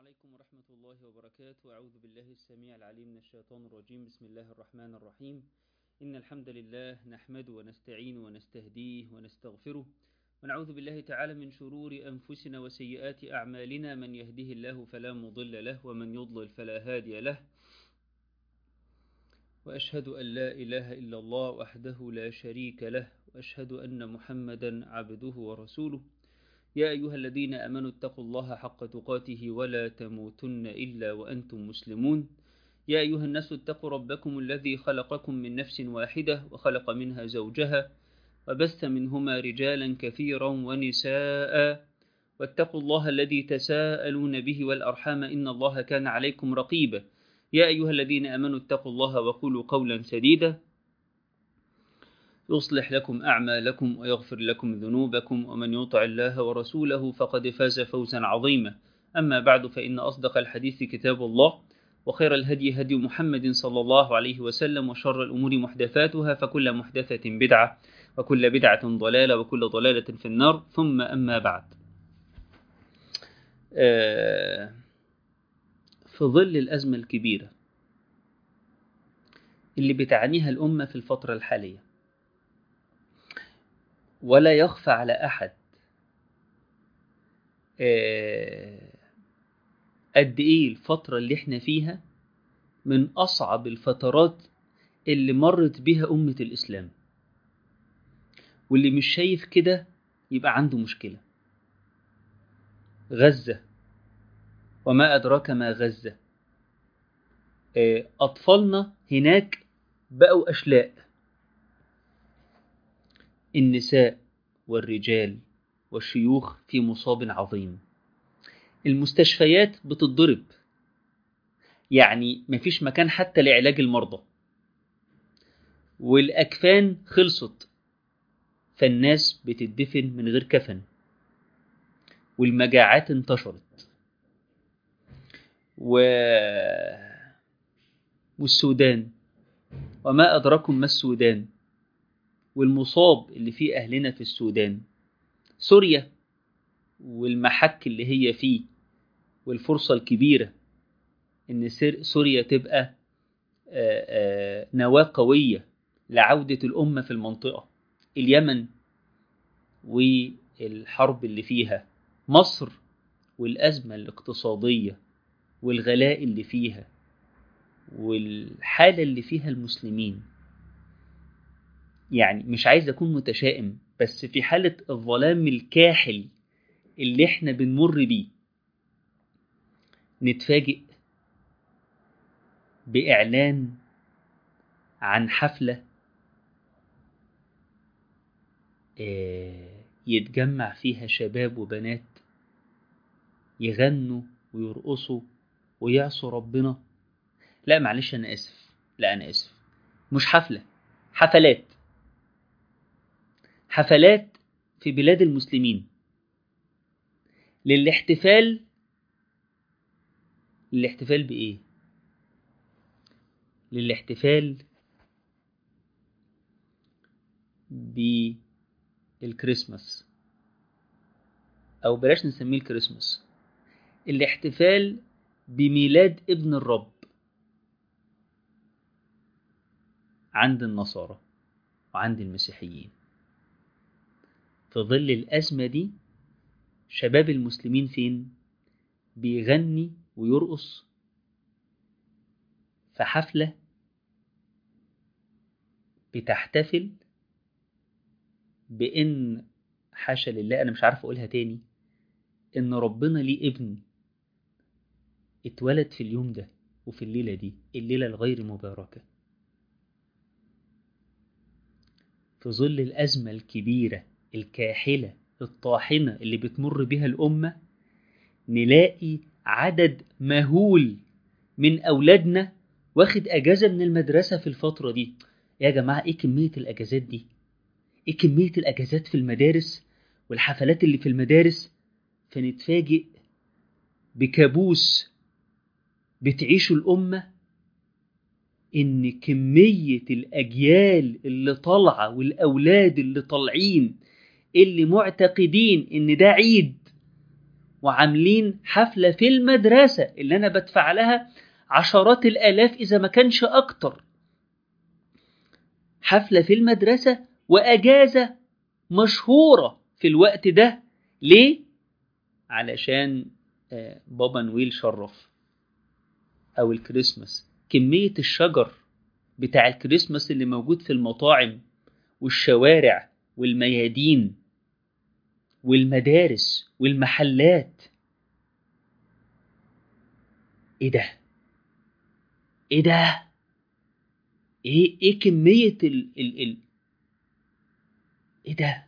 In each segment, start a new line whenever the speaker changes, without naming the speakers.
عليكم ورحمة الله وبركاته أعوذ بالله السميع العليم من الشيطان الرجيم بسم الله الرحمن الرحيم إن الحمد لله نحمده ونستعين ونستهديه ونستغفره ونعوذ بالله تعالى من شرور أنفسنا وسيئات أعمالنا من يهده الله فلا مضل له ومن يضلل فلا هادي له وأشهد أن لا إله إلا الله وحده لا شريك له وأشهد أن محمدا عبده ورسوله يا أيها الذين أمنوا اتقوا الله حق تقاته ولا تموتن إلا وأنتم مسلمون يا أيها الناس اتقوا ربكم الذي خلقكم من نفس واحدة وخلق منها زوجها وبث منهما رجالا كثيرا ونساء واتقوا الله الذي تساءلون به والأرحام إن الله كان عليكم رقيبا يا أيها الذين أمنوا اتقوا الله وقولوا قولا سديدا يصلح لكم أعمالكم ويغفر لكم ذنوبكم ومن يطع الله ورسوله فقد فاز فوزا عظيما أما بعد فإن أصدق الحديث كتاب الله وخير الهدي هدي محمد صلى الله عليه وسلم وشر الأمور محدثاتها فكل محدثة بدعة وكل بدعة ضلالة وكل ضلالة في النار ثم أما بعد في ظل الأزمة الكبيرة اللي بتعانيها الأمة في الفترة الحالية ولا يخفى على أحد قد إيه الفترة اللي إحنا فيها من أصعب الفترات اللي مرت بها أمة الإسلام واللي مش شايف كده يبقى عنده مشكلة غزة وما أدراك ما غزة أطفالنا هناك بقوا أشلاء النساء والرجال والشيوخ في مصاب عظيم المستشفيات بتتضرب يعني مفيش مكان حتى لعلاج المرضى والأكفان خلصت فالناس بتدفن من غير كفن والمجاعات انتشرت و... والسودان وما أدراكم ما السودان والمصاب اللي فيه أهلنا في السودان سوريا والمحك اللي هي فيه والفرصة الكبيرة إن سوريا تبقى نواة قوية لعودة الأمة في المنطقة اليمن والحرب اللي فيها مصر والأزمة الاقتصادية والغلاء اللي فيها والحالة اللي فيها المسلمين يعني مش عايز أكون متشائم بس في حالة الظلام الكاحل اللي احنا بنمر بيه نتفاجئ بإعلان عن حفلة يتجمع فيها شباب وبنات يغنوا ويرقصوا ويعصوا ربنا لا معلش أنا آسف لا أنا آسف مش حفلة حفلات حفلات في بلاد المسلمين للاحتفال للاحتفال بإيه؟ للاحتفال بالكريسماس أو بلاش نسميه الكريسماس الاحتفال بميلاد ابن الرب عند النصارى وعند المسيحيين في ظل الأزمة دي شباب المسلمين فين بيغني ويرقص في حفلة بتحتفل بإن حاشا لله أنا مش عارف أقولها تاني إن ربنا ليه ابن اتولد في اليوم ده وفي الليلة دي الليلة الغير مباركة في ظل الأزمة الكبيرة الكاحلة الطاحنة اللي بتمر بها الأمة نلاقي عدد مهول من أولادنا واخد أجازة من المدرسة في الفترة دي يا جماعة إيه كمية الأجازات دي؟ إيه كمية الأجازات في المدارس والحفلات اللي في المدارس فنتفاجئ بكابوس بتعيشه الأمة إن كمية الأجيال اللي طالعة والأولاد اللي طالعين اللي معتقدين إن ده عيد وعاملين حفلة في المدرسة اللي أنا بدفع لها عشرات الآلاف إذا ما كانش أكتر حفلة في المدرسة وأجازة مشهورة في الوقت ده ليه؟ علشان بابا نويل شرف أو الكريسماس كمية الشجر بتاع الكريسماس اللي موجود في المطاعم والشوارع والميادين والمدارس والمحلات ايه ده ايه ده ايه ايه كمية ال ال ال ايه ده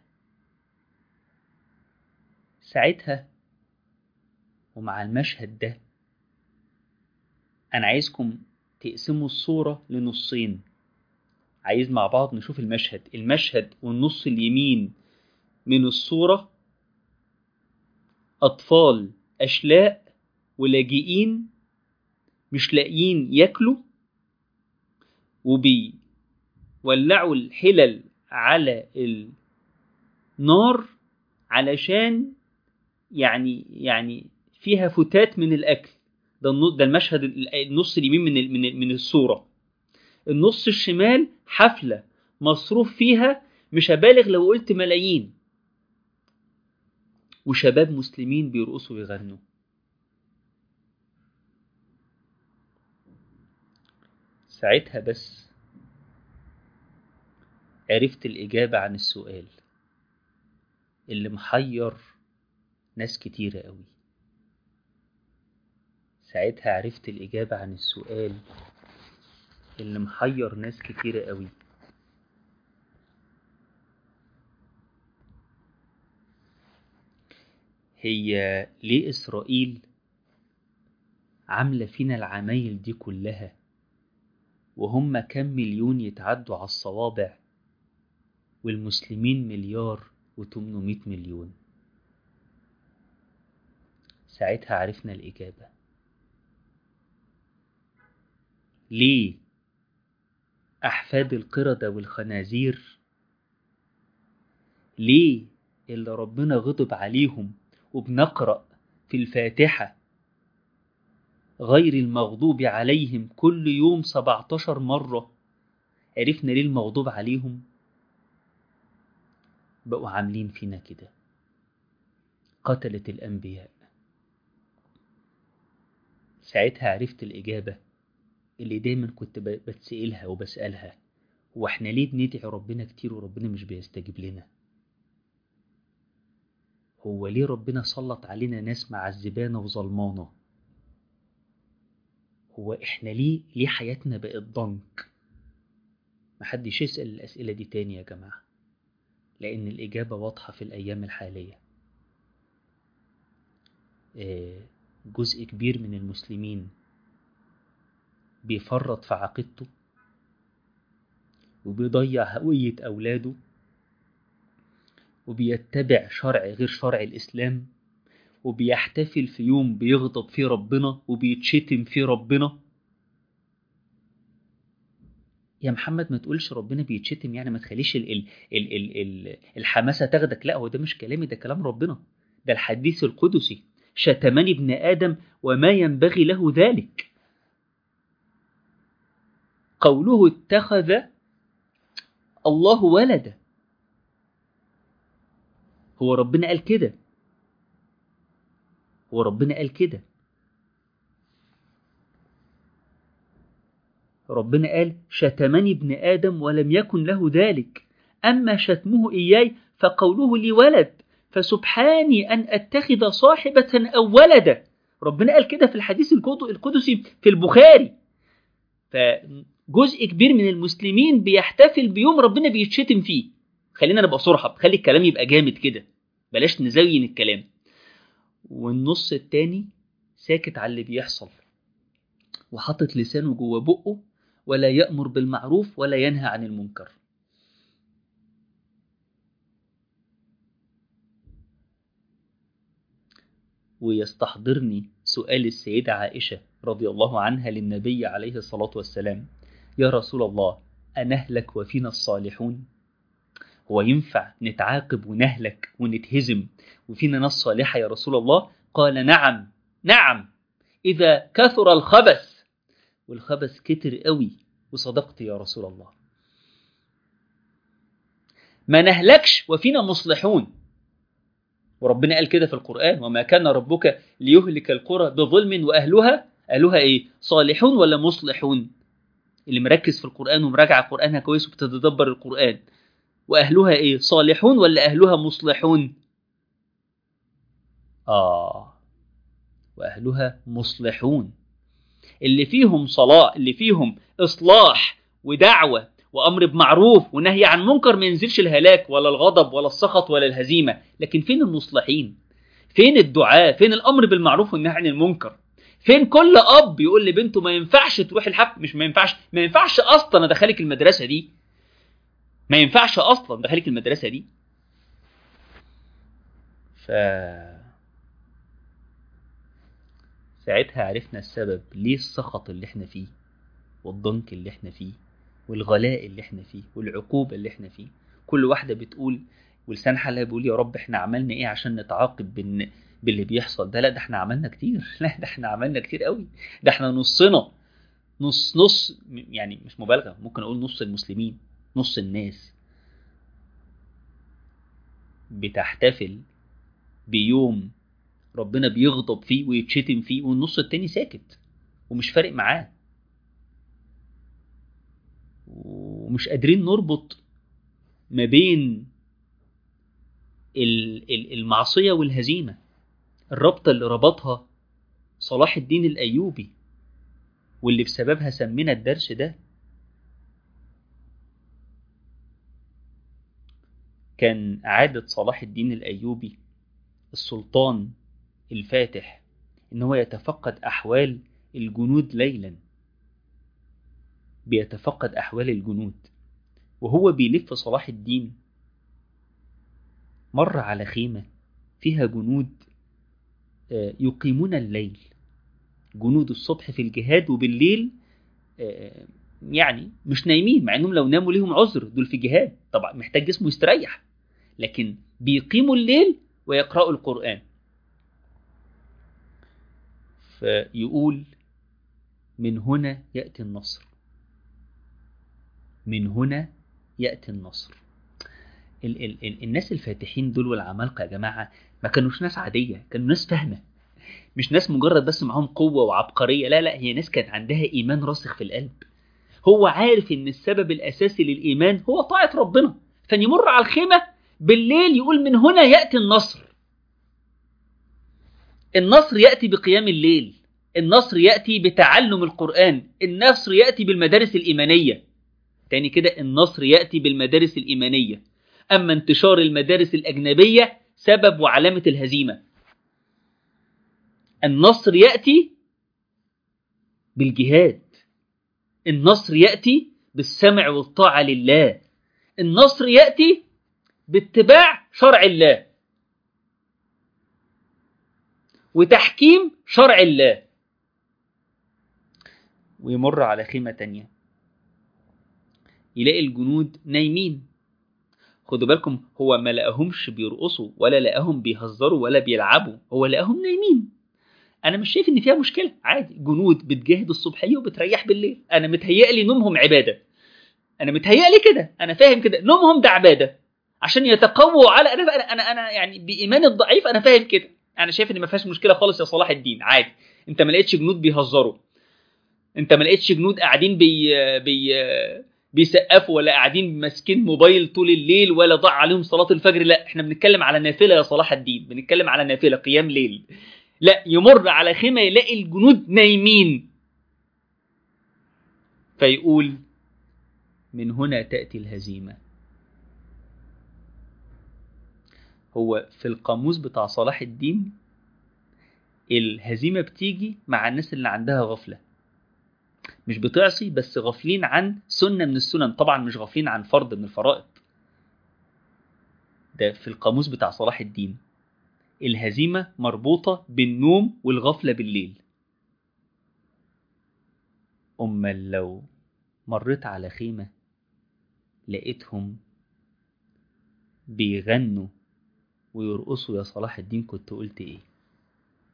ساعتها ومع المشهد ده انا عايزكم تقسموا الصورة لنصين عايز مع بعض نشوف المشهد المشهد والنص اليمين من الصورة أطفال أشلاء ولاجئين مش لاقيين ياكلوا وبيولعوا الحلل على النار علشان يعني يعني فيها فتات من الأكل ده ده المشهد النص اليمين من من من الصورة النص الشمال حفلة مصروف فيها مش هبالغ لو قلت ملايين وشباب مسلمين بيرقصوا ويغنوا ساعتها بس عرفت الإجابة عن السؤال اللي محير ناس كتيرة قوي ساعتها عرفت الإجابة عن السؤال اللي محير ناس كتيرة قوي هي ليه إسرائيل عاملة فينا العمايل دي كلها وهم كم مليون يتعدوا على الصوابع والمسلمين مليار وتمنمية مليون ساعتها عرفنا الإجابة ليه أحفاد القردة والخنازير ليه اللي ربنا غضب عليهم وبنقرأ في الفاتحة غير المغضوب عليهم كل يوم 17 مرة عرفنا ليه المغضوب عليهم بقوا عاملين فينا كده قتلة الأنبياء ساعتها عرفت الإجابة اللي دايما كنت بتسألها وبسألها هو احنا ليه بندعي ربنا كتير وربنا مش بيستجيب لنا هو ليه ربنا سلط علينا ناس معذبانا وظلمانا هو احنا ليه ليه حياتنا بقت ضنك محدش يسأل الأسئلة دي تاني يا جماعة لأن الإجابة واضحة في الأيام الحالية جزء كبير من المسلمين بيفرط في عقيدته وبيضيع هوية أولاده وبيتبع شرع غير شرع الإسلام وبيحتفل في يوم بيغضب فيه ربنا وبيتشتم فيه ربنا يا محمد ما تقولش ربنا بيتشتم يعني ما تخليش ال ال ال ال ال الحماسة تاخدك لا هو ده مش كلامي ده كلام ربنا ده الحديث القدسي شتمني ابن آدم وما ينبغي له ذلك قوله اتخذ الله ولدا هو ربنا قال كده هو ربنا قال كده ربنا قال شتمني ابن آدم ولم يكن له ذلك أما شتمه إياي فقوله لي ولد فسبحاني أن أتخذ صاحبة أو ولدا ربنا قال كده في الحديث القدسي في البخاري فجزء كبير من المسلمين بيحتفل بيوم ربنا بيتشتم فيه خلينا نبقى صرحة خلي الكلام يبقى جامد كده بلاش نزين الكلام والنص التاني ساكت على اللي بيحصل وحاطط لسانه جوه بقه ولا يأمر بالمعروف ولا ينهى عن المنكر ويستحضرني سؤال السيدة عائشة رضي الله عنها للنبي عليه الصلاة والسلام يا رسول الله أنهلك وفينا الصالحون هو ينفع نتعاقب ونهلك ونتهزم وفينا ناس صالحة يا رسول الله قال نعم نعم إذا كثر الخبث والخبث كتر قوي وصدقت يا رسول الله ما نهلكش وفينا مصلحون وربنا قال كده في القرآن وما كان ربك ليهلك القرى بظلم وأهلها أهلها إيه صالحون ولا مصلحون اللي مركز في القرآن ومراجع قرآنها كويس وبتتدبر القرآن وأهلها إيه صالحون ولا أهلها مصلحون آه وأهلها مصلحون اللي فيهم صلاة اللي فيهم إصلاح ودعوة وأمر بمعروف ونهي عن منكر ما ينزلش الهلاك ولا الغضب ولا السخط ولا الهزيمة لكن فين المصلحين فين الدعاء فين الأمر بالمعروف والنهي عن المنكر فين كل أب يقول لبنته ما ينفعش تروح الحفل مش ما ينفعش ما ينفعش أصلا أدخلك المدرسة دي ما ينفعش أصلا أدخلك المدرسة دي ف ساعتها عرفنا السبب ليه السخط اللي احنا فيه والضنك اللي احنا فيه والغلاء اللي احنا فيه والعقوبة اللي احنا فيه كل واحدة بتقول ولسان حالها بيقول يا رب احنا عملنا ايه عشان نتعاقب بن... باللي بيحصل ده لا ده احنا عملنا كتير لا ده احنا عملنا كتير قوي ده احنا نصنا نص نص يعني مش مبالغة ممكن اقول نص المسلمين نص الناس بتحتفل بيوم ربنا بيغضب فيه ويتشتم فيه والنص التاني ساكت ومش فارق معاه ومش قادرين نربط ما بين المعصية والهزيمة الربطة اللي ربطها صلاح الدين الأيوبي واللي بسببها سمينا الدرس ده كان عادة صلاح الدين الأيوبي السلطان الفاتح إن هو يتفقد أحوال الجنود ليلا بيتفقد أحوال الجنود وهو بيلف صلاح الدين مر على خيمة فيها جنود يقيمون الليل جنود الصبح في الجهاد وبالليل يعني مش نايمين مع انهم لو ناموا ليهم عذر دول في جهاد طبعا محتاج جسمه يستريح لكن بيقيموا الليل ويقرأوا القرآن فيقول من هنا يأتي النصر من هنا يأتي النصر ال ال ال الناس الفاتحين دول والعمالقة يا جماعة ما كانوش ناس عادية كانوا ناس فاهمة مش ناس مجرد بس معاهم قوة وعبقرية لا لا هي ناس كانت عندها إيمان راسخ في القلب هو عارف إن السبب الأساسي للإيمان هو طاعة ربنا فيمر على الخيمة بالليل يقول من هنا يأتي النصر النصر يأتي بقيام الليل النصر يأتي بتعلم القرآن النصر يأتي بالمدارس الإيمانية تاني كده النصر يأتي بالمدارس الإيمانية أما انتشار المدارس الأجنبية سبب وعلامة الهزيمة النصر يأتي بالجهاد النصر يأتي بالسمع والطاعة لله النصر يأتي باتباع شرع الله وتحكيم شرع الله ويمر على خيمة تانية يلاقي الجنود نايمين خدوا بالكم هو ما لقاهمش بيرقصوا ولا لقاهم بيهزروا ولا بيلعبوا هو لقاهم نايمين انا مش شايف ان فيها مشكله عادي جنود بتجاهد الصبحيه وبتريح بالليل انا متهيألي نومهم عباده انا متهيألي كده انا فاهم كده نومهم ده عباده عشان يتقووا على انا انا انا يعني بايماني الضعيف انا فاهم كده انا شايف ان ما فيهاش مشكله خالص يا صلاح الدين عادي انت ما لقيتش جنود بيهزروا انت ما لقيتش جنود قاعدين بي بي بيسقفوا ولا قاعدين ماسكين موبايل طول الليل ولا ضاع عليهم صلاه الفجر لا احنا بنتكلم على نافله يا صلاح الدين بنتكلم على نافله قيام ليل لا يمر على خيمه يلاقي الجنود نايمين فيقول من هنا تاتي الهزيمه هو في القاموس بتاع صلاح الدين الهزيمة بتيجي مع الناس اللي عندها غفلة مش بتعصي بس غافلين عن سنة من السنن طبعا مش غافلين عن فرض من الفرائض ده في القاموس بتاع صلاح الدين الهزيمة مربوطة بالنوم والغفلة بالليل أما لو مريت على خيمة لقيتهم بيغنوا ويرقصوا يا صلاح الدين كنت قلت ايه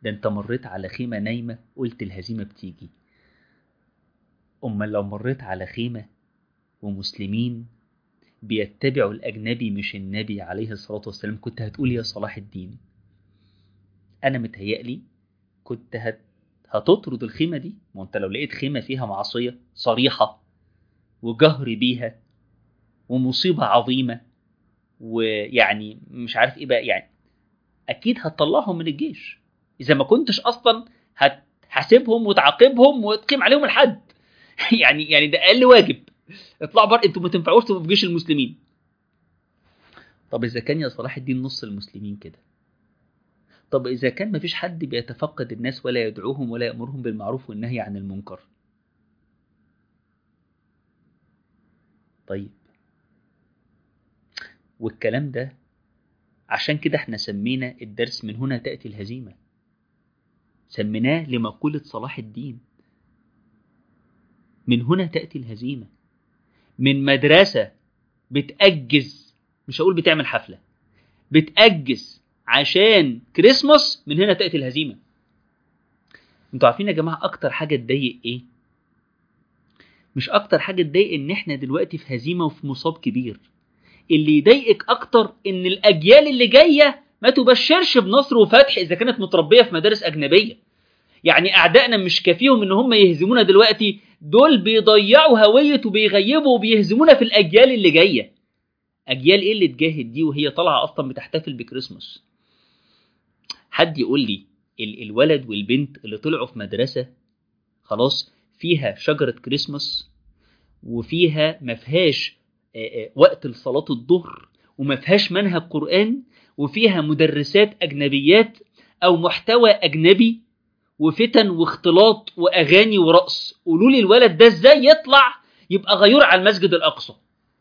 ده انت مريت على خيمة نايمة قلت الهزيمة بتيجي أما لو مريت على خيمة ومسلمين بيتبعوا الأجنبي مش النبي عليه الصلاة والسلام كنت هتقول يا صلاح الدين أنا متهيألي كنت هت... هتطرد الخيمة دي ما انت لو لقيت خيمة فيها معصية صريحة وجهر بيها ومصيبة عظيمة ويعني مش عارف ايه بقى يعني اكيد هتطلعهم من الجيش اذا ما كنتش اصلا هتحاسبهم وتعاقبهم وتقيم عليهم الحد يعني يعني ده اقل واجب اطلعوا بره انتوا ما تنفعوش تبقوا في جيش المسلمين طب اذا كان يا صلاح الدين نص المسلمين كده طب اذا كان ما فيش حد بيتفقد الناس ولا يدعوهم ولا يامرهم بالمعروف والنهي عن المنكر طيب والكلام ده عشان كده احنا سمينا الدرس من هنا تأتي الهزيمة سميناه لمقولة صلاح الدين من هنا تأتي الهزيمة من مدرسة بتأجز مش هقول بتعمل حفلة بتأجز عشان كريسماس من هنا تأتي الهزيمة انتوا عارفين يا جماعة أكتر حاجة تضايق إيه؟ مش أكتر حاجة تضايق إن إحنا دلوقتي في هزيمة وفي مصاب كبير اللي يضايقك أكتر إن الأجيال اللي جاية ما تبشرش بنصر وفتح إذا كانت متربية في مدارس أجنبية يعني أعدائنا مش كافيهم إن هم يهزمونا دلوقتي دول بيضيعوا هوية وبيغيبوا وبيهزمونا في الأجيال اللي جاية أجيال إيه اللي تجاهد دي وهي طالعة أصلا بتحتفل بكريسماس حد يقول لي ال- الولد والبنت اللي طلعوا في مدرسة خلاص فيها شجرة كريسماس وفيها ما فيهاش وقت لصلاة الظهر وما فيهاش منهج قرآن وفيها مدرسات أجنبيات أو محتوى أجنبي وفتن واختلاط وأغاني ورقص قولوا لي الولد ده إزاي يطلع يبقى غيور على المسجد الأقصى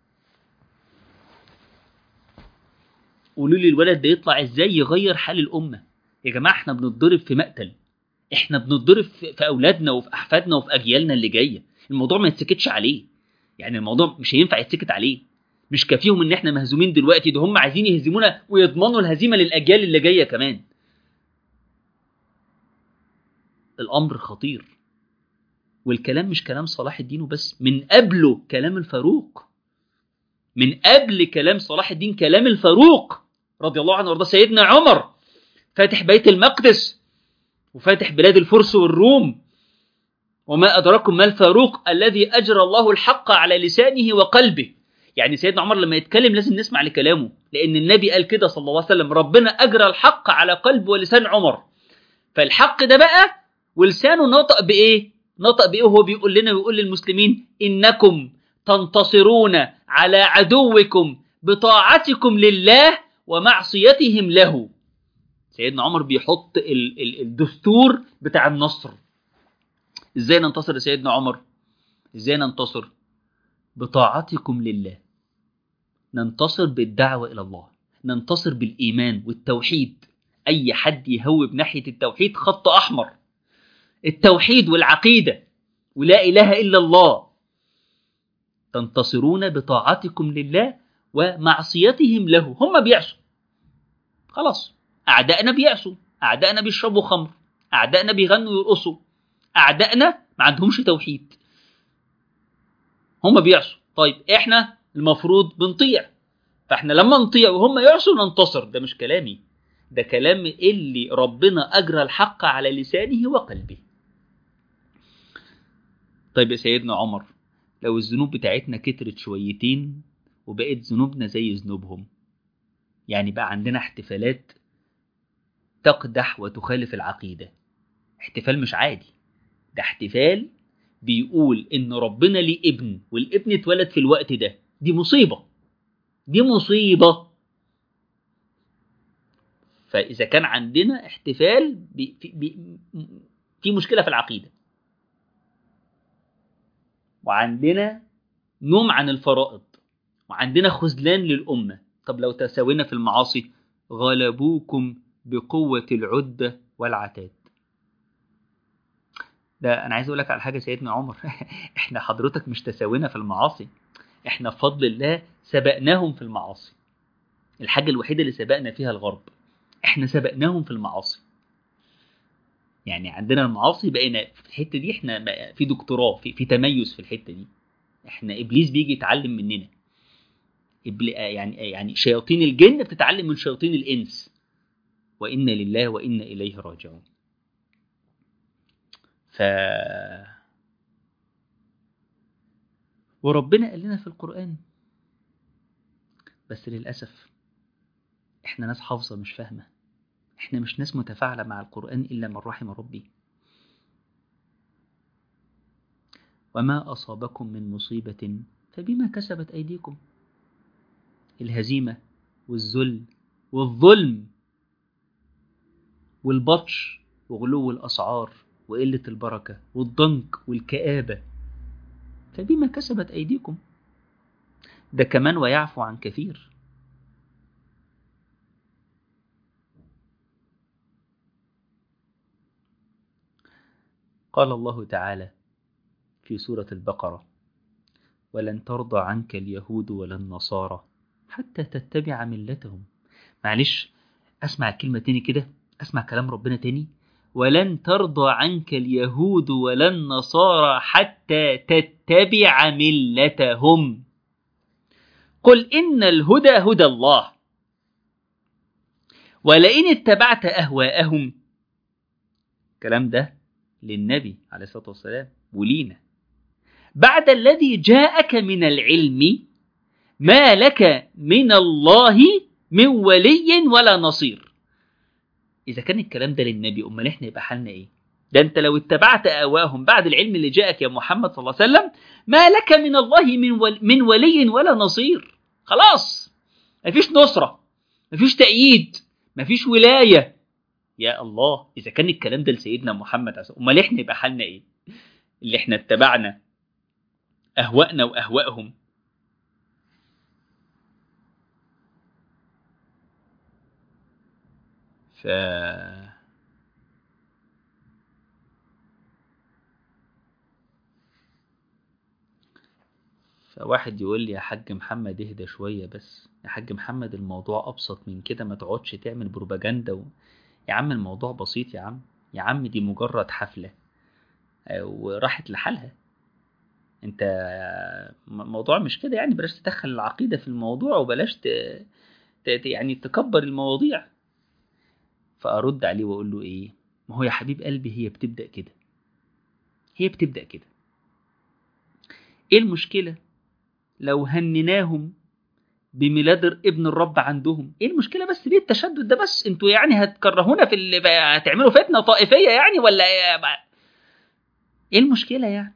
قولوا لي الولد ده يطلع إزاي يغير حال الأمة يا جماعة احنا بنتضرب في مقتل احنا بنتضرب في أولادنا وفي أحفادنا وفي أجيالنا اللي جاية الموضوع ما يتسكتش عليه يعني الموضوع مش هينفع يتسكت عليه مش كافيهم ان احنا مهزومين دلوقتي ده هم عايزين يهزمونا ويضمنوا الهزيمه للاجيال اللي جايه كمان الامر خطير والكلام مش كلام صلاح الدين وبس من قبله كلام الفاروق من قبل كلام صلاح الدين كلام الفاروق رضي الله عنه وارضاه سيدنا عمر فاتح بيت المقدس وفاتح بلاد الفرس والروم وما أدراكم ما الفاروق الذي أجرى الله الحق على لسانه وقلبه يعني سيدنا عمر لما يتكلم لازم نسمع لكلامه لأن النبي قال كده صلى الله عليه وسلم ربنا أجرى الحق على قلب ولسان عمر فالحق ده بقى ولسانه نطق بإيه نطق بإيه وهو بيقول لنا ويقول للمسلمين إنكم تنتصرون على عدوكم بطاعتكم لله ومعصيتهم له سيدنا عمر بيحط ال- ال- الدستور بتاع النصر ازاي ننتصر يا سيدنا عمر ازاي ننتصر بطاعتكم لله ننتصر بالدعوة إلى الله ننتصر بالإيمان والتوحيد أي حد يهوب ناحية التوحيد خط أحمر التوحيد والعقيدة ولا إله إلا الله تنتصرون بطاعتكم لله ومعصيتهم له هم بيعصوا خلاص أعدائنا بيعصوا أعدائنا بيشربوا خمر أعدائنا بيغنوا ويرقصوا أعدائنا ما عندهمش توحيد هم بيعصوا طيب احنا المفروض بنطيع فاحنا لما نطيع وهم يعصوا ننتصر ده مش كلامي ده كلام اللي ربنا أجرى الحق على لسانه وقلبه طيب يا سيدنا عمر لو الذنوب بتاعتنا كترت شويتين وبقت ذنوبنا زي ذنوبهم يعني بقى عندنا احتفالات تقدح وتخالف العقيدة احتفال مش عادي ده احتفال بيقول ان ربنا ليه ابن والابن اتولد في الوقت ده دي مصيبة دي مصيبة فإذا كان عندنا احتفال بي في, بي في مشكلة في العقيدة وعندنا نوم عن الفرائض وعندنا خذلان للأمة طب لو تساوينا في المعاصي غلبوكم بقوة العدة والعتاد ده انا عايز اقول لك على حاجه سيدنا عمر احنا حضرتك مش تساوينا في المعاصي احنا بفضل الله سبقناهم في المعاصي الحاجه الوحيده اللي سبقنا فيها الغرب احنا سبقناهم في المعاصي يعني عندنا المعاصي بقينا في الحته دي احنا بقى في دكتوراه في, في تميز في الحته دي احنا ابليس بيجي يتعلم مننا إبل... يعني يعني شياطين الجن بتتعلم من شياطين الانس وانا لله وانا اليه راجعون ف وربنا قال لنا في القرآن بس للأسف احنا ناس حافظة مش فاهمة احنا مش ناس متفاعلة مع القرآن إلا من رحم ربي وما أصابكم من مصيبة فبما كسبت أيديكم الهزيمة والذل والظلم والبطش وغلو الأسعار وقلة البركة والضنك والكآبة فبما كسبت أيديكم ده كمان ويعفو عن كثير قال الله تعالى في سورة البقرة ولن ترضى عنك اليهود ولا النصارى حتى تتبع ملتهم معلش أسمع الكلمة تاني كده أسمع كلام ربنا تاني ولن ترضى عنك اليهود ولا النصارى حتى تتبع ملتهم قل إن الهدى هدى الله ولئن اتبعت أهواءهم الكلام ده للنبي عليه الصلاة والسلام ولينا بعد الذي جاءك من العلم ما لك من الله من ولي ولا نصير إذا كان الكلام ده للنبي أمال إحنا يبقى حالنا إيه؟ ده أنت لو اتبعت أهواهم بعد العلم اللي جاءك يا محمد صلى الله عليه وسلم ما لك من الله من, ول من ولي ولا نصير خلاص مفيش نصرة مفيش تأييد مفيش ولاية يا الله إذا كان الكلام ده لسيدنا محمد عليه أمال إحنا يبقى حالنا إيه؟ اللي إحنا اتبعنا أهواءنا وأهواءهم ف فواحد يقول لي يا حاج محمد اهدى شوية بس يا حاج محمد الموضوع أبسط من كده ما تقعدش تعمل بروباجندا و... يا عم الموضوع بسيط يا عم يا عم دي مجرد حفلة وراحت لحالها انت الموضوع مش كده يعني بلاش تدخل العقيدة في الموضوع وبلاش ت... ت... يعني تكبر المواضيع فأرد عليه وأقول له إيه ما هو يا حبيب قلبي هي بتبدأ كده هي بتبدأ كده إيه المشكلة لو هنناهم بميلاد ابن الرب عندهم ايه المشكله بس ليه التشدد ده بس انتوا يعني هتكرهونا في اللي هتعملوا فتنه طائفيه يعني ولا ايه المشكله يعني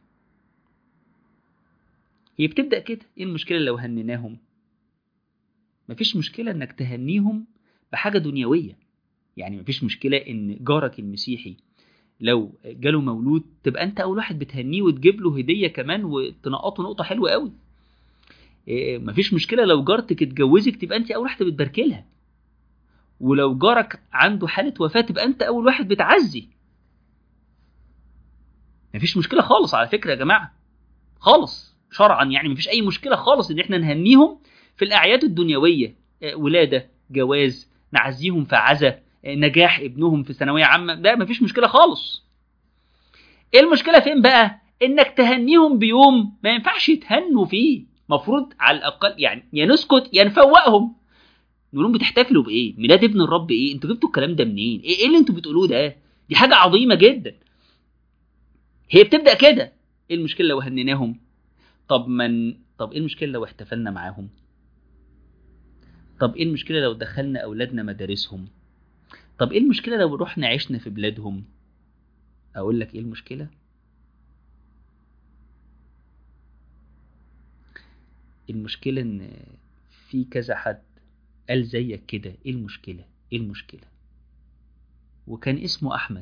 هي بتبدا كده ايه المشكله لو هنناهم مفيش مشكله انك تهنيهم بحاجه دنيويه يعني مفيش مشكله ان جارك المسيحي لو جاله مولود تبقى انت اول واحد بتهنيه وتجيب له هديه كمان وتنقطه نقطه حلوه قوي إيه مفيش مشكله لو جارتك اتجوزك تبقى انت اول واحده بتباركي لها ولو جارك عنده حاله وفاه تبقى انت اول واحد بتعزي مفيش مشكله خالص على فكره يا جماعه خالص شرعا يعني مفيش اي مشكله خالص ان احنا نهنيهم في الاعياد الدنيويه ولاده جواز نعزيهم في عزا نجاح ابنهم في ثانويه عامه ده مفيش مشكله خالص ايه المشكله فين بقى انك تهنيهم بيوم ما ينفعش يتهنوا فيه مفروض على الاقل يعني يا نسكت يا نفوقهم نقول لهم بتحتفلوا بايه ميلاد ابن الرب ايه انتوا جبتوا الكلام ده منين ايه, إيه اللي انتوا بتقولوه ده دي حاجه عظيمه جدا هي بتبدا كده ايه المشكله لو هنيناهم طب من طب ايه المشكله لو احتفلنا معاهم طب ايه المشكله لو دخلنا اولادنا مدارسهم طب ايه المشكله لو رحنا عشنا في بلادهم اقول لك ايه المشكله المشكله ان في كذا حد قال زيك كده ايه المشكله ايه المشكله وكان اسمه احمد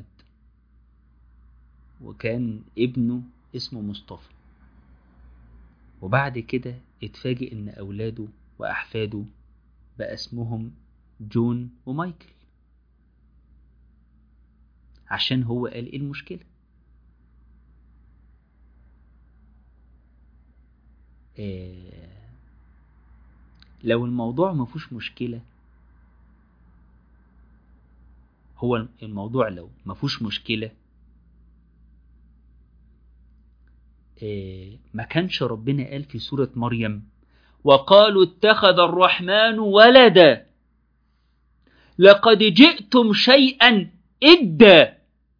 وكان ابنه اسمه مصطفى وبعد كده اتفاجئ ان اولاده واحفاده بقى اسمهم جون ومايكل عشان هو قال ايه المشكلة إيه لو الموضوع ما فيهوش مشكلة هو الموضوع لو ما فيهوش مشكلة إيه ما كانش ربنا قال في سورة مريم وقالوا اتخذ الرحمن ولدا لقد جئتم شيئا إدا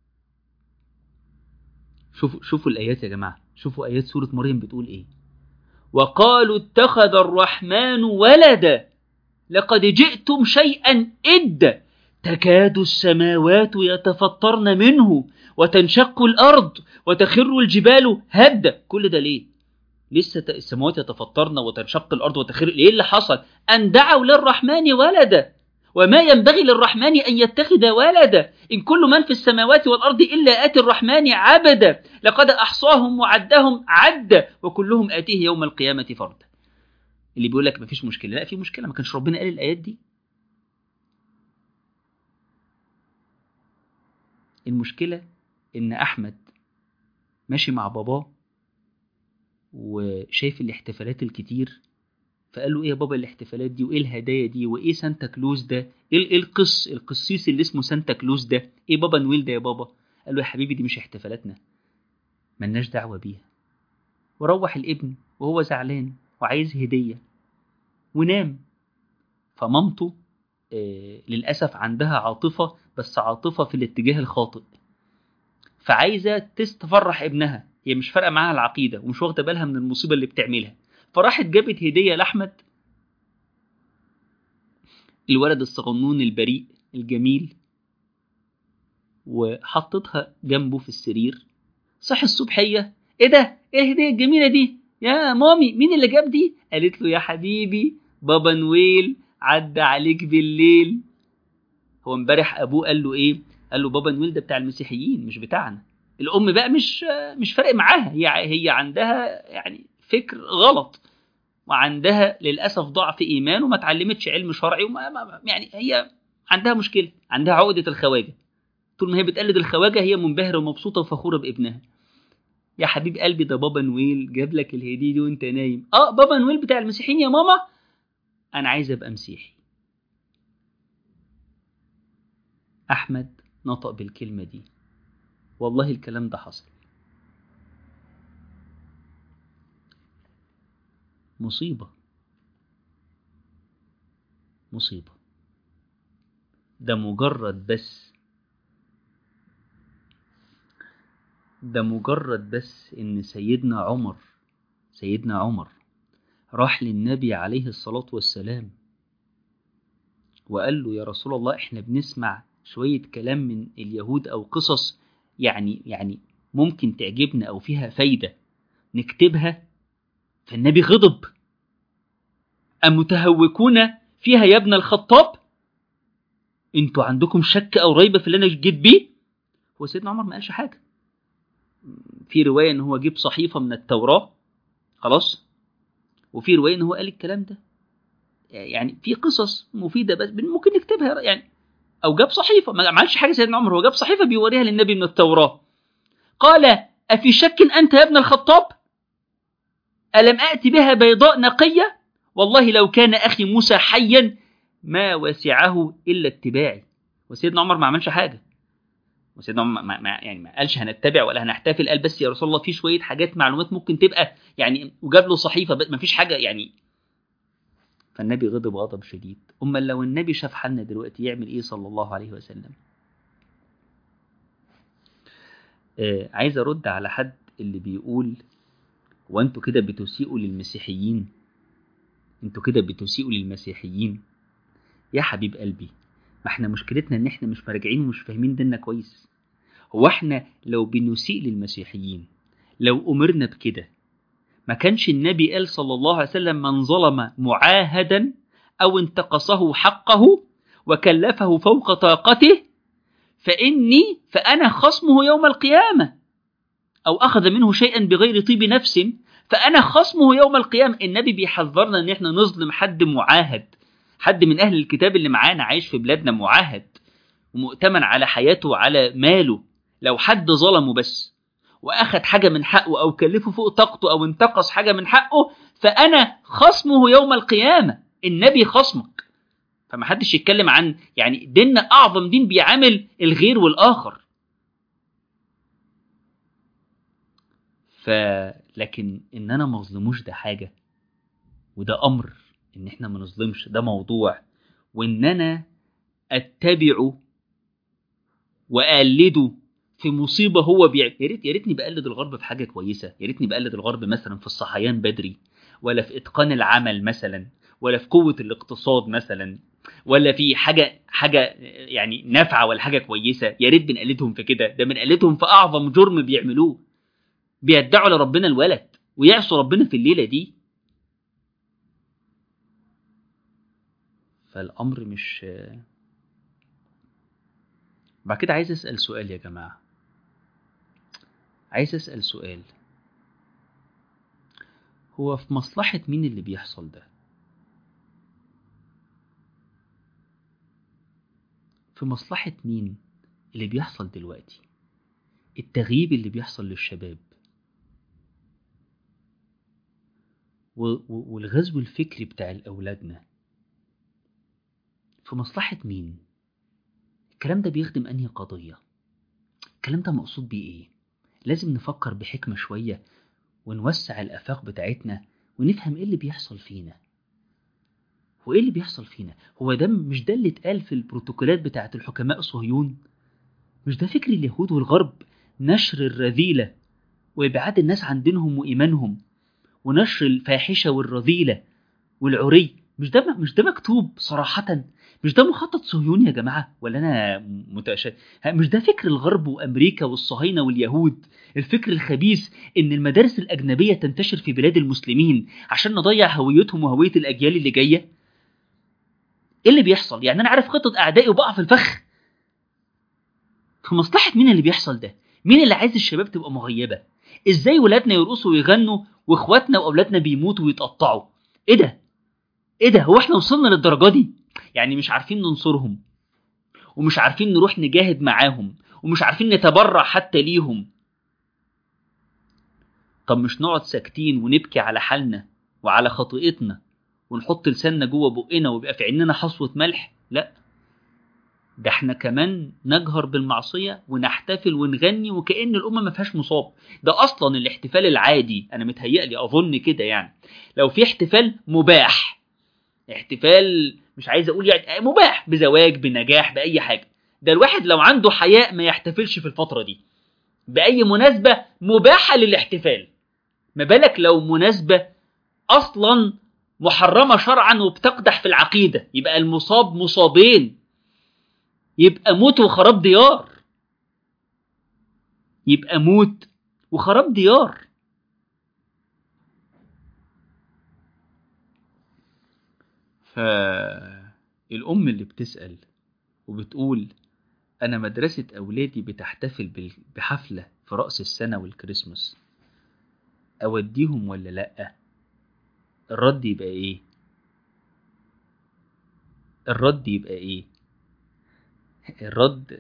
شوفوا شوفوا الآيات يا جماعة شوفوا آيات سورة مريم بتقول إيه وقالوا اتخذ الرحمن ولدا لقد جئتم شيئا إدا تكاد السماوات يتفطرن منه وتنشق الأرض وتخر الجبال هدا كل ده ليه لسه السماوات يتفطرن وتنشق الأرض وتخر إيه اللي حصل أن دعوا للرحمن ولدا وما ينبغي للرحمن أن يتخذ ولدا إن كل من في السماوات والأرض إلا آتي الرحمن عبدا لقد أحصاهم وعدهم عدا وكلهم آتيه يوم القيامة فردا اللي بيقول لك مفيش مشكلة لا في مشكلة ما كانش ربنا قال الآيات دي المشكلة إن أحمد ماشي مع باباه وشايف الاحتفالات الكتير فقال له ايه يا بابا الاحتفالات دي وايه الهدايا دي وايه سانتا كلوز ده ايه ايه القس القسيس اللي اسمه سانتا كلوز ده ايه بابا نويل ده يا بابا قال له يا حبيبي دي مش احتفالاتنا ملناش دعوه بيها وروح الابن وهو زعلان وعايز هديه ونام فمامته آه للاسف عندها عاطفه بس عاطفه في الاتجاه الخاطئ فعايزه تستفرح ابنها هي مش فارقه معاها العقيده ومش واخده بالها من المصيبه اللي بتعملها فراحت جابت هديه لاحمد الولد الصغنون البريء الجميل وحطتها جنبه في السرير صح الصبحيه ايه ده ايه الهديه الجميله دي يا مامي مين اللي جاب دي قالت له يا حبيبي بابا نويل عدى عليك بالليل هو امبارح ابوه قال له ايه قال له بابا نويل ده بتاع المسيحيين مش بتاعنا الام بقى مش مش فارق معاها هي هي عندها يعني فكر غلط وعندها للاسف ضعف ايمان وما اتعلمتش علم شرعي وما ما يعني هي عندها مشكله عندها عقده الخواجه طول ما هي بتقلد الخواجه هي منبهره ومبسوطه وفخوره بابنها يا حبيب قلبي ده بابا نويل جاب لك الهديه دي وانت نايم اه بابا نويل بتاع المسيحيين يا ماما انا عايز ابقى مسيحي احمد نطق بالكلمه دي والله الكلام ده حصل مصيبة مصيبة ده مجرد بس ده مجرد بس ان سيدنا عمر سيدنا عمر راح للنبي عليه الصلاة والسلام وقال له يا رسول الله احنا بنسمع شوية كلام من اليهود او قصص يعني يعني ممكن تعجبنا او فيها فايدة نكتبها فالنبي غضب أمتهوكون فيها يا ابن الخطاب انتوا عندكم شك او ريبة في اللي انا جيت بيه هو سيدنا عمر ما قالش حاجة في رواية ان هو جيب صحيفة من التوراة خلاص وفي رواية ان هو قال الكلام ده يعني في قصص مفيدة بس ممكن نكتبها يعني او جاب صحيفة ما عملش حاجة سيدنا عمر هو جاب صحيفة بيوريها للنبي من التوراة قال أفي شك أنت يا ابن الخطاب ألم أأتي بها بيضاء نقية والله لو كان أخي موسى حيا ما وسعه إلا اتباعي وسيدنا عمر ما عملش حاجة وسيدنا عمر ما ما يعني ما قالش هنتبع ولا هنحتفل قال بس يا رسول الله في شوية حاجات معلومات ممكن تبقى يعني وجاب له صحيفة ما فيش حاجة يعني فالنبي غضب غضب شديد أما لو النبي شاف حالنا دلوقتي يعمل إيه صلى الله عليه وسلم آه عايز أرد على حد اللي بيقول وانتوا كده بتسيئوا للمسيحيين انتوا كده بتسيئوا للمسيحيين يا حبيب قلبي ما احنا مشكلتنا ان احنا مش مراجعين ومش فاهمين ديننا كويس هو احنا لو بنسيء للمسيحيين لو امرنا بكده ما كانش النبي قال صلى الله عليه وسلم من ظلم معاهدا او انتقصه حقه وكلفه فوق طاقته فاني فانا خصمه يوم القيامه أو أخذ منه شيئا بغير طيب نفس فأنا خصمه يوم القيامة النبي بيحذرنا إن إحنا نظلم حد معاهد حد من أهل الكتاب اللي معانا عايش في بلادنا معاهد ومؤتمن على حياته وعلى ماله لو حد ظلمه بس وأخذ حاجة من حقه أو كلفه فوق طاقته أو انتقص حاجة من حقه فأنا خصمه يوم القيامة النبي خصمك فما حدش يتكلم عن يعني ديننا اعظم دين بيعامل الغير والاخر ف لكن ان انا ما اظلموش ده حاجه وده امر ان احنا ما نظلمش ده موضوع وان انا اتبعه واقلده في مصيبه هو بيع يا ريت يا ريتني بقلد الغرب في حاجه كويسه يا ريتني بقلد الغرب مثلا في الصحيان بدري ولا في اتقان العمل مثلا ولا في قوه الاقتصاد مثلا ولا في حاجه حاجه يعني نافعه ولا حاجه كويسه يا ريت بنقلدهم في كده ده بنقلدهم في اعظم جرم بيعملوه بيدعوا لربنا الولد ويعصوا ربنا في الليله دي فالامر مش بعد كده عايز اسال سؤال يا جماعه عايز اسال سؤال هو في مصلحه مين اللي بيحصل ده في مصلحه مين اللي بيحصل دلوقتي التغييب اللي بيحصل للشباب والغزو الفكري بتاع أولادنا في مصلحة مين؟ الكلام ده بيخدم أنهي قضية؟ الكلام ده مقصود بيه إيه؟ لازم نفكر بحكمة شوية ونوسع الآفاق بتاعتنا ونفهم إيه اللي بيحصل فينا وإيه اللي بيحصل فينا؟ هو ده مش ده اللي اتقال في البروتوكولات بتاعت الحكماء الصهيون؟ مش ده فكر اليهود والغرب نشر الرذيلة وإبعاد الناس عن دينهم وإيمانهم ونشر الفاحشة والرذيلة والعري مش ده مش ده مكتوب صراحة مش ده مخطط صهيوني يا جماعة ولا أنا متأشد مش ده فكر الغرب وأمريكا والصهاينة واليهود الفكر الخبيث إن المدارس الأجنبية تنتشر في بلاد المسلمين عشان نضيع هويتهم وهوية الأجيال اللي جاية إيه اللي بيحصل يعني أنا عارف خطة أعدائي وبقع في الفخ في مصلحة مين اللي بيحصل ده مين اللي عايز الشباب تبقى مغيبة ازاي ولادنا يرقصوا ويغنوا واخواتنا واولادنا بيموتوا ويتقطعوا ايه ده ايه ده هو احنا وصلنا للدرجه دي يعني مش عارفين ننصرهم ومش عارفين نروح نجاهد معاهم ومش عارفين نتبرع حتى ليهم طب مش نقعد ساكتين ونبكي على حالنا وعلى خطيئتنا ونحط لساننا جوه بقنا ويبقى في عيننا حصوه ملح لا ده احنا كمان نجهر بالمعصيه ونحتفل ونغني وكأن الأمة ما فيهاش مصاب ده أصلا الاحتفال العادي أنا متهيألي أظن كده يعني لو في احتفال مباح احتفال مش عايز أقول يعني مباح بزواج بنجاح بأي حاجة ده الواحد لو عنده حياء ما يحتفلش في الفترة دي بأي مناسبة مباحة للاحتفال ما بالك لو مناسبة أصلا محرمة شرعا وبتقدح في العقيدة يبقى المصاب مصابين يبقى موت وخراب ديار يبقى موت وخراب ديار فالأم اللي بتسأل وبتقول أنا مدرسة أولادي بتحتفل بحفلة في رأس السنة والكريسماس أوديهم ولا لأ الرد يبقى إيه الرد يبقى إيه الرد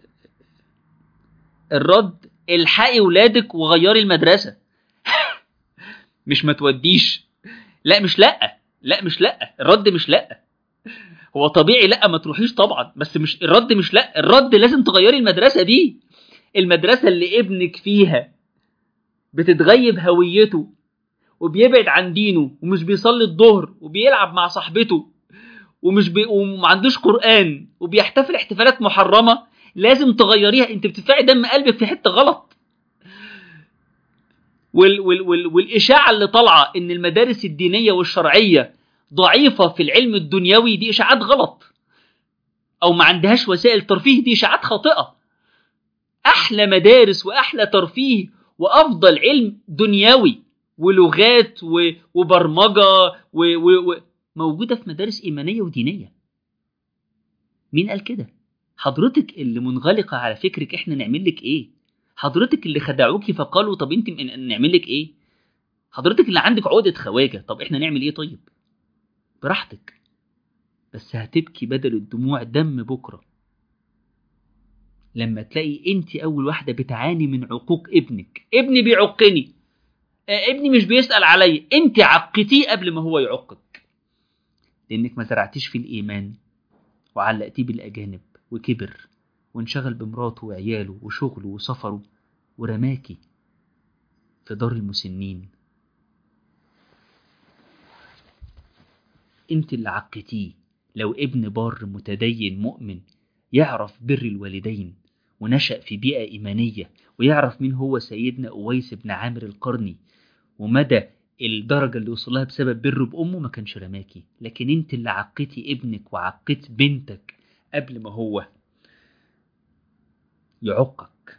الرد الحقي ولادك وغيري المدرسة مش ما توديش لا مش لا لا مش لا الرد مش لا هو طبيعي لا ما تروحيش طبعا بس مش الرد مش لا الرد لازم تغيري المدرسة دي المدرسة اللي ابنك فيها بتتغيب هويته وبيبعد عن دينه ومش بيصلي الظهر وبيلعب مع صاحبته ومش بي... وما عندوش قرآن وبيحتفل احتفالات محرمة لازم تغيريها انت بتدفعي دم قلبك في حتة غلط وال... وال... وال... والإشاعة اللي طالعة ان المدارس الدينية والشرعية ضعيفة في العلم الدنيوي دي إشاعات غلط أو ما عندهاش وسائل ترفيه دي إشاعات خاطئة أحلى مدارس وأحلى ترفيه وأفضل علم دنيوي ولغات و... وبرمجة و... و... و... موجودة في مدارس إيمانية ودينية مين قال كده؟ حضرتك اللي منغلقة على فكرك إحنا نعمل لك إيه؟ حضرتك اللي خدعوكي فقالوا طب أنت نعمل لك إيه؟ حضرتك اللي عندك عقدة خواجة طب إحنا نعمل إيه طيب؟ براحتك بس هتبكي بدل الدموع دم بكرة لما تلاقي انت اول واحدة بتعاني من عقوق ابنك ابني بيعقني آه ابني مش بيسأل عليا انت عقتيه قبل ما هو يعقك لانك ما زرعتيش في الايمان وعلقتيه بالأجانب وكبر وانشغل بمراته وعياله وشغله وسفره ورماكي في دار المسنين انت اللي عقتيه لو ابن بار متدين مؤمن يعرف بر الوالدين ونشأ في بيئة إيمانية ويعرف مين هو سيدنا أويس بن عامر القرني ومدى الدرجة اللي وصلها بسبب بره بأمه ما كانش رماكي لكن انت اللي عقتي ابنك وعقت بنتك قبل ما هو يعقك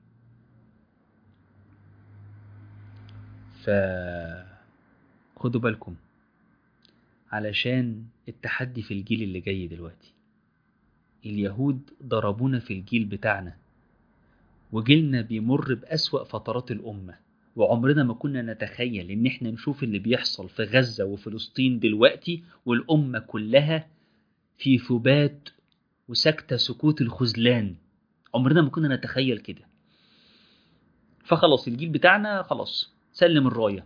ف خدوا بالكم علشان التحدي في الجيل اللي جاي دلوقتي اليهود ضربونا في الجيل بتاعنا وجيلنا بيمر بأسوأ فترات الأمة وعمرنا ما كنا نتخيل إن إحنا نشوف اللي بيحصل في غزة وفلسطين دلوقتي والأمة كلها في ثبات وسكتة سكوت الخذلان عمرنا ما كنا نتخيل كده فخلاص الجيل بتاعنا خلاص سلم الراية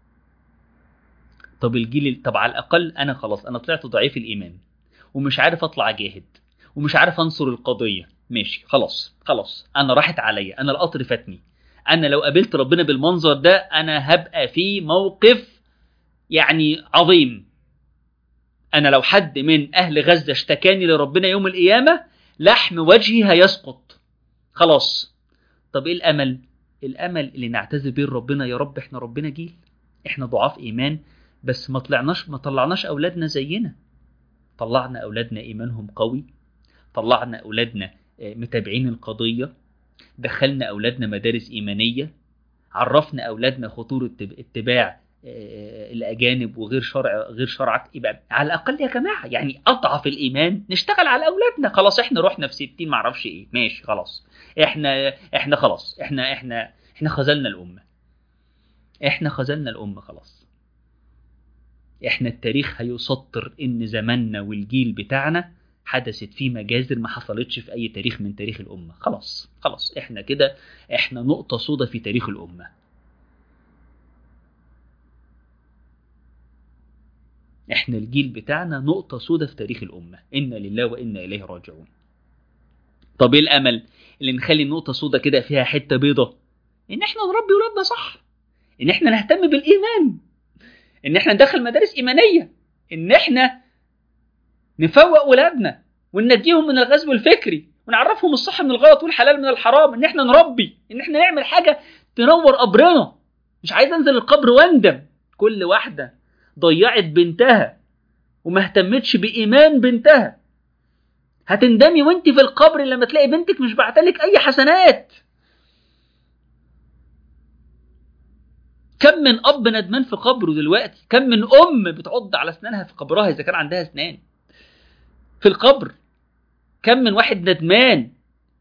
طب الجيل طب على الأقل أنا خلاص أنا طلعت ضعيف الإيمان ومش عارف أطلع أجاهد ومش عارف أنصر القضية ماشي خلاص خلاص أنا راحت عليا أنا القطر فاتني أنا لو قابلت ربنا بالمنظر ده أنا هبقى في موقف يعني عظيم أنا لو حد من أهل غزة اشتكاني لربنا يوم القيامة لحم وجهي هيسقط خلاص طب إيه الأمل؟ الأمل اللي نعتذر بيه ربنا يا رب إحنا ربنا جيل إحنا ضعاف إيمان بس ما طلعناش ما طلعناش أولادنا زينا طلعنا أولادنا إيمانهم قوي طلعنا أولادنا متابعين القضية دخلنا أولادنا مدارس إيمانية عرفنا أولادنا خطورة اتباع الأجانب وغير شرع غير شرعك يبقى على الأقل يا جماعة يعني أضعف الإيمان نشتغل على أولادنا خلاص إحنا رحنا في 60 معرفش إيه ماشي خلاص إحنا إحنا خلاص إحنا إحنا إحنا خذلنا الأمة إحنا خذلنا الأمة خلاص إحنا التاريخ هيسطر إن زماننا والجيل بتاعنا حدثت فيه مجازر ما حصلتش في أي تاريخ من تاريخ الأمة خلاص خلاص إحنا كده إحنا نقطة سودة في تاريخ الأمة إحنا الجيل بتاعنا نقطة سودة في تاريخ الأمة إنا لله وإنا إليه راجعون طب إيه الأمل اللي نخلي النقطة سودة كده فيها حتة بيضة إن إحنا نربي ولادنا صح إن إحنا نهتم بالإيمان إن إحنا ندخل مدارس إيمانية إن إحنا نفوق ولادنا وننجيهم من الغزو الفكري ونعرفهم الصح من الغلط والحلال من الحرام ان احنا نربي ان احنا نعمل حاجه تنور قبرنا مش عايز انزل القبر واندم كل واحده ضيعت بنتها وما اهتمتش بايمان بنتها هتندمي وانت في القبر لما تلاقي بنتك مش بعتلك اي حسنات كم من اب ندمان في قبره دلوقتي كم من ام بتعض على اسنانها في قبرها اذا كان عندها اسنان في القبر كم من واحد ندمان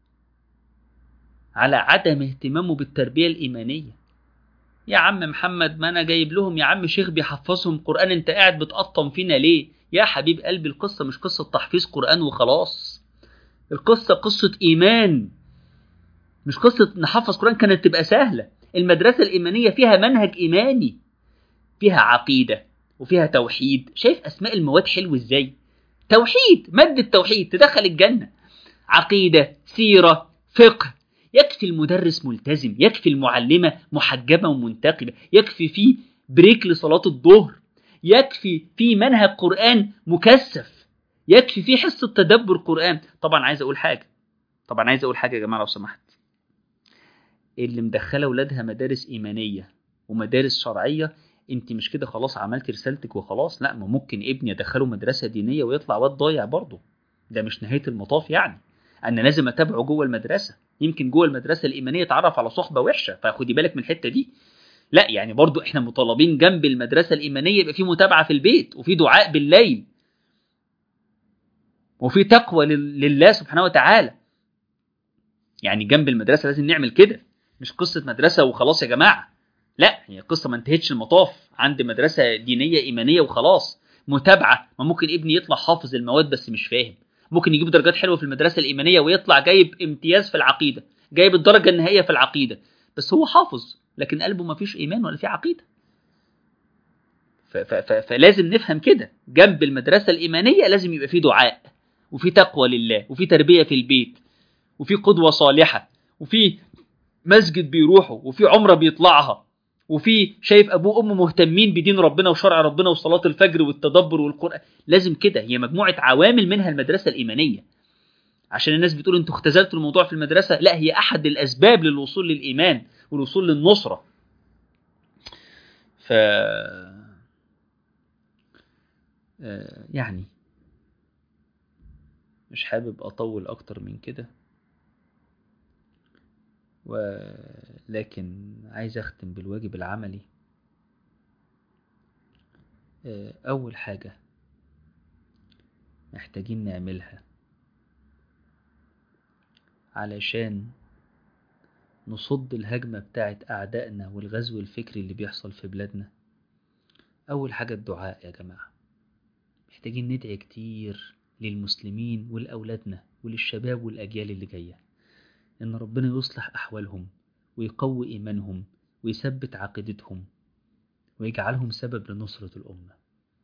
على عدم اهتمامه بالتربية الإيمانية يا عم محمد ما أنا جايب لهم يا عم شيخ بيحفظهم قرآن أنت قاعد بتقطم فينا ليه يا حبيب قلبي القصة مش قصة تحفيظ قرآن وخلاص القصة قصة إيمان مش قصة نحفظ قرآن كانت تبقى سهلة المدرسة الإيمانية فيها منهج إيماني فيها عقيدة وفيها توحيد شايف أسماء المواد حلو إزاي توحيد مادة توحيد تدخل الجنة عقيدة سيرة فقه يكفي المدرس ملتزم يكفي المعلمة محجبة ومنتقبة يكفي في بريك لصلاة الظهر يكفي في منهج قرآن مكثف يكفي في حصة تدبر قرآن طبعا عايز أقول حاجة طبعا عايز أقول حاجة يا جماعة لو سمحت اللي مدخلة ولادها مدارس إيمانية ومدارس شرعية انت مش كده خلاص عملت رسالتك وخلاص لا ما ممكن ابني ادخله مدرسه دينيه ويطلع واد ضايع برضه ده مش نهايه المطاف يعني انا لازم اتابعه جوه المدرسه يمكن جوه المدرسه الايمانيه اتعرف على صحبه وحشه فخدي بالك من الحته دي لا يعني برضو احنا مطالبين جنب المدرسه الايمانيه يبقى في متابعه في البيت وفي دعاء بالليل وفي تقوى لله سبحانه وتعالى يعني جنب المدرسه لازم نعمل كده مش قصه مدرسه وخلاص يا جماعه لا هي القصه ما انتهتش المطاف عند مدرسه دينيه ايمانيه وخلاص متابعه ما ممكن ابني يطلع حافظ المواد بس مش فاهم ممكن يجيب درجات حلوه في المدرسه الايمانيه ويطلع جايب امتياز في العقيده جايب الدرجه النهائيه في العقيده بس هو حافظ لكن قلبه ما فيش ايمان ولا فيه عقيده ف ف ف فلازم نفهم كده جنب المدرسه الايمانيه لازم يبقى فيه دعاء وفي تقوى لله وفي تربية في البيت وفي قدوة صالحة وفي مسجد بيروحوا وفي عمرة بيطلعها وفي شايف ابوه وامه مهتمين بدين ربنا وشرع ربنا وصلاه الفجر والتدبر والقران لازم كده هي مجموعه عوامل منها المدرسه الايمانيه عشان الناس بتقول انتوا اختزلتوا الموضوع في المدرسه لا هي احد الاسباب للوصول للايمان والوصول للنصره ف يعني مش حابب اطول اكتر من كده ولكن عايز اختم بالواجب العملي اول حاجه محتاجين نعملها علشان نصد الهجمة بتاعت أعدائنا والغزو الفكري اللي بيحصل في بلادنا أول حاجة الدعاء يا جماعة محتاجين ندعي كتير للمسلمين ولأولادنا وللشباب والأجيال اللي جاية إن ربنا يصلح أحوالهم ويقوي إيمانهم ويثبت عقيدتهم ويجعلهم سبب لنصرة الأمة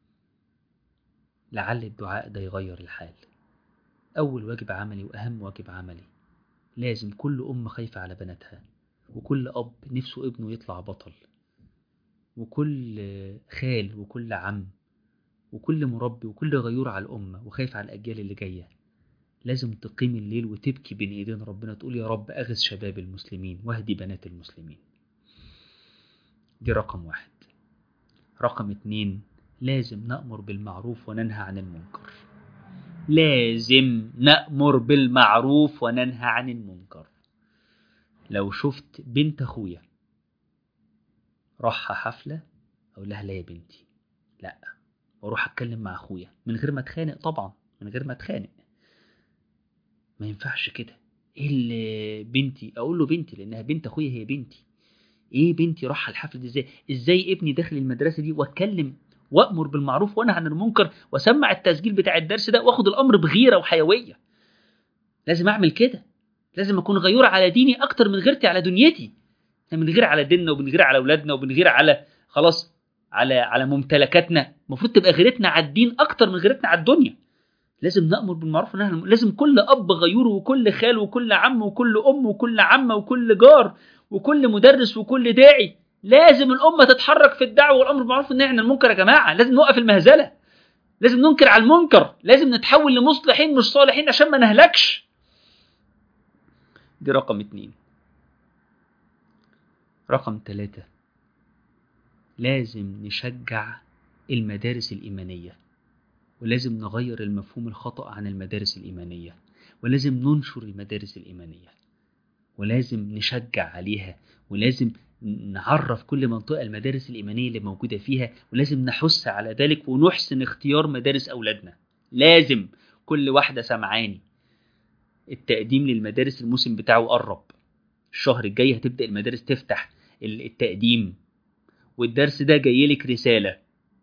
لعل الدعاء ده يغير الحال أول واجب عملي وأهم واجب عملي لازم كل أم خايفة على بناتها وكل أب نفسه ابنه يطلع بطل وكل خال وكل عم وكل مربي وكل غيور على الأمة وخايف على الأجيال اللي جاية لازم تقيم الليل وتبكي بين إيدين ربنا تقول يا رب أغث شباب المسلمين واهدي بنات المسلمين دي رقم واحد رقم اتنين لازم نأمر بالمعروف وننهى عن المنكر لازم نأمر بالمعروف وننهى عن المنكر لو شفت بنت أخويا راح حفلة أقول لها لا يا بنتي لا واروح اتكلم مع اخويا من غير ما اتخانق طبعا من غير ما اتخانق ما ينفعش كده ايه اللي بنتي اقول له بنتي لانها بنت اخويا هي بنتي ايه بنتي راح الحفله دي ازاي ازاي ابني داخل المدرسه دي واتكلم وامر بالمعروف وانهى عن المنكر واسمع التسجيل بتاع الدرس ده واخد الامر بغيره وحيويه لازم اعمل كده لازم اكون غيور على ديني اكتر من غيرتي على دنيتي احنا بنغير على ديننا وبنغير على اولادنا وبنغير على خلاص على على ممتلكاتنا المفروض تبقى غيرتنا على الدين اكتر من غيرتنا على الدنيا لازم نامر بالمعروف ونهى لازم كل اب غيور وكل خال وكل عم وكل ام وكل عمه وكل جار وكل مدرس وكل داعي لازم الامه تتحرك في الدعوه والامر بالمعروف والنهي عن المنكر يا جماعه لازم نوقف المهزله لازم ننكر على المنكر لازم نتحول لمصلحين مش صالحين عشان ما نهلكش دي رقم اتنين رقم ثلاثة لازم نشجع المدارس الإيمانية ولازم نغير المفهوم الخطأ عن المدارس الإيمانية ولازم ننشر المدارس الإيمانية ولازم نشجع عليها ولازم نعرف كل منطقة المدارس الإيمانية اللي موجودة فيها ولازم نحث على ذلك ونحسن اختيار مدارس أولادنا لازم كل واحدة سمعاني التقديم للمدارس الموسم بتاعه قرب الشهر الجاي هتبدأ المدارس تفتح التقديم والدرس ده جاي لك رسالة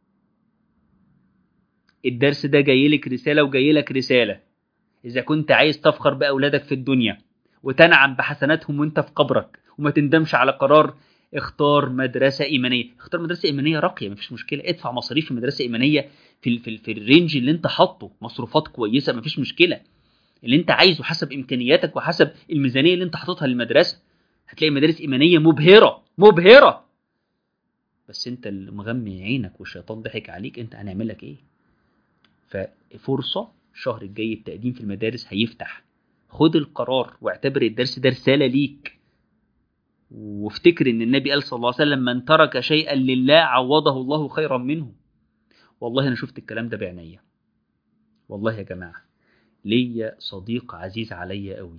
الدرس ده جاي لك رسالة وجاي لك رسالة إذا كنت عايز تفخر بأولادك في الدنيا وتنعم بحسناتهم وانت في قبرك وما تندمش على قرار اختار مدرسة إيمانية اختار مدرسة إيمانية راقية مفيش مشكلة ادفع مصاريف في مدرسة إيمانية في, ال في, ال في الرينج اللي انت حاطه مصروفات كويسة مفيش مشكلة اللي انت عايزه حسب إمكانياتك وحسب الميزانية اللي انت حاططها للمدرسة هتلاقي مدارس إيمانية مبهرة مبهرة بس انت اللي مغمي عينك والشيطان ضحك عليك انت هنعمل لك ايه ففرصة الشهر الجاي التقديم في المدارس هيفتح خد القرار واعتبر الدرس ده رسالة ليك وافتكر ان النبي قال صلى الله عليه وسلم من ترك شيئا لله عوضه الله خيرا منه والله انا شفت الكلام ده بعينيا والله يا جماعة ليا صديق عزيز عليا قوي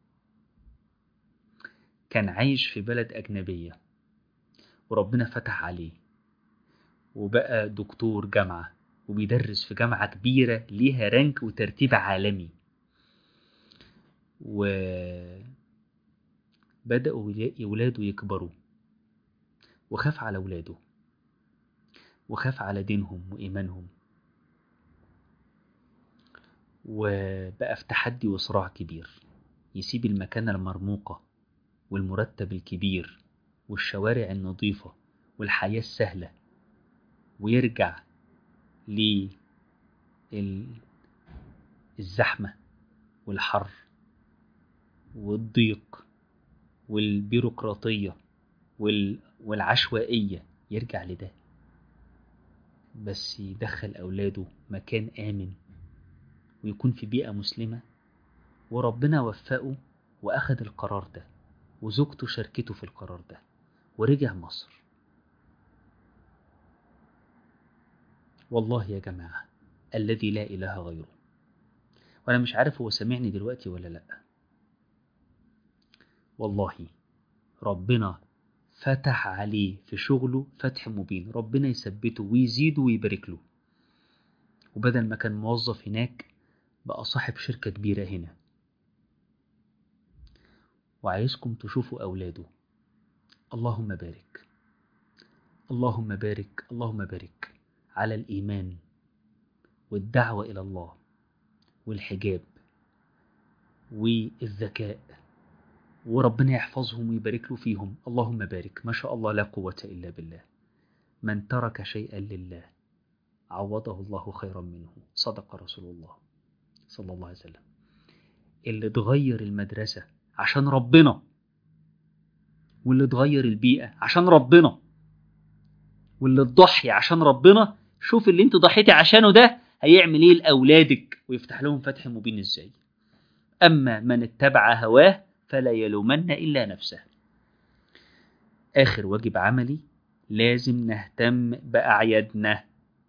كان عايش في بلد أجنبية وربنا فتح عليه وبقى دكتور جامعة وبيدرس في جامعة كبيرة ليها رانك وترتيب عالمي و بدأوا ولاده يكبروا وخاف على ولاده وخاف على دينهم وإيمانهم وبقى في تحدي وصراع كبير يسيب المكانة المرموقة والمرتب الكبير والشوارع النظيفة والحياة السهلة ويرجع الزحمة والحر والضيق والبيروقراطية وال... والعشوائية يرجع لده بس يدخل أولاده مكان آمن ويكون في بيئة مسلمة وربنا وفقه وأخد القرار ده وزوجته شاركته في القرار ده ورجع مصر والله يا جماعة الذي لا إله غيره وأنا مش عارف هو سمعني دلوقتي ولا لأ والله ربنا فتح عليه في شغله فتح مبين ربنا يثبته ويزيده ويبارك له وبدل ما كان موظف هناك بقى صاحب شركة كبيرة هنا وعايزكم تشوفوا أولاده اللهم بارك اللهم بارك اللهم بارك على الإيمان والدعوة إلى الله والحجاب والذكاء وربنا يحفظهم ويبارك له فيهم اللهم بارك ما شاء الله لا قوة إلا بالله من ترك شيئا لله عوضه الله خيرا منه صدق رسول الله صلى الله عليه وسلم اللي تغير المدرسة عشان ربنا واللي تغير البيئة عشان ربنا واللي تضحي عشان ربنا شوف اللي انت ضحيتي عشانه ده هيعمل ايه لأولادك ويفتح لهم فتح مبين ازاي أما من اتبع هواه فلا يلومن إلا نفسه آخر واجب عملي لازم نهتم بأعيادنا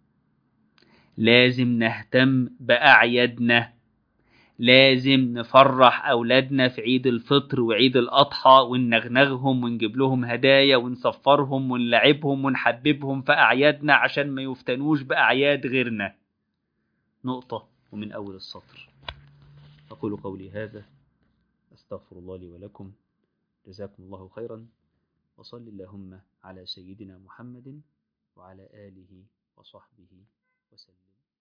لازم نهتم بأعيادنا لازم نفرح أولادنا في عيد الفطر وعيد الأضحى وننغنغهم ونجيب لهم هدايا ونصفرهم ونلعبهم ونحببهم في أعيادنا عشان ما يفتنوش بأعياد غيرنا نقطة ومن أول السطر أقول قولي هذا أستغفر الله لي ولكم جزاكم الله خيرا وصل اللهم على سيدنا محمد وعلى آله وصحبه وسلم